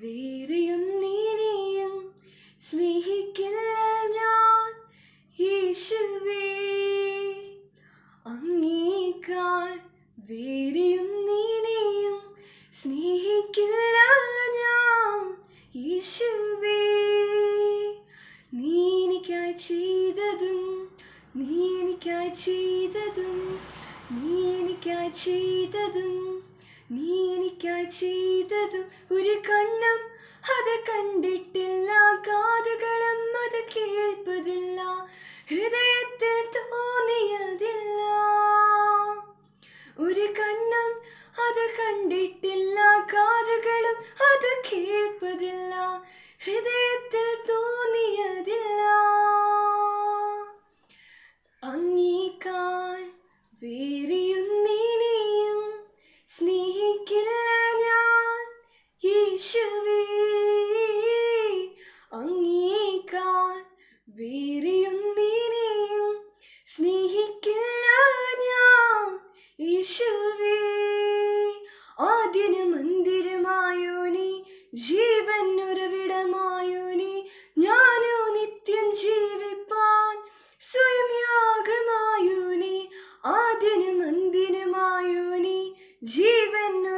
വേറെയും നീനെയും സ്നേഹിക്കില്ല ഞാൻ യേശുവേ അങ്ങേക്കാൾ വേറെയും നീനെയും സ്നേഹിക്കില്ല ഞാൻ യേശുവേ നീ എനിക്കായി ചെയ്തതും നീ എനിക്കായി ചെയ്തതും നീ എനിക്കായി ചെയ്തതും നീ എനിക്കായി ചെയ്തതും ഒരു കണ്ണും അത് കണ്ടിട്ടില്ല കാതുകളും അത് കേൾപ്പതില്ല ഹൃദയത്തിൽ തോന്നിയതില്ല ഒരു കണ്ണും അത് കണ്ടിട്ടില്ല കാതുകളും അത് കേൾപ്പതില്ല ഹൃദയത്തിൽ തോന്നിയതില്ല അങ്ങേക്കാൾ വേറെയും നീനെയും സ്നേഹിക്കില്ല ഞാൻ യേശുവേ അങ്ങേക്കാൾ വേറെയും നീനെയും സ്നേഹിക്കില്ല ഞാൻ യേശുവേ ആദ്യനും മന്ദിരമായോനി ജീവൻ ഉറവിടമായോനി ഞാനോ നിത്യം ജീവിപ്പാൻ സ്വയം യാഗമായോനി ആദ്യനും മന്ദിരമായോനി ജീവൻ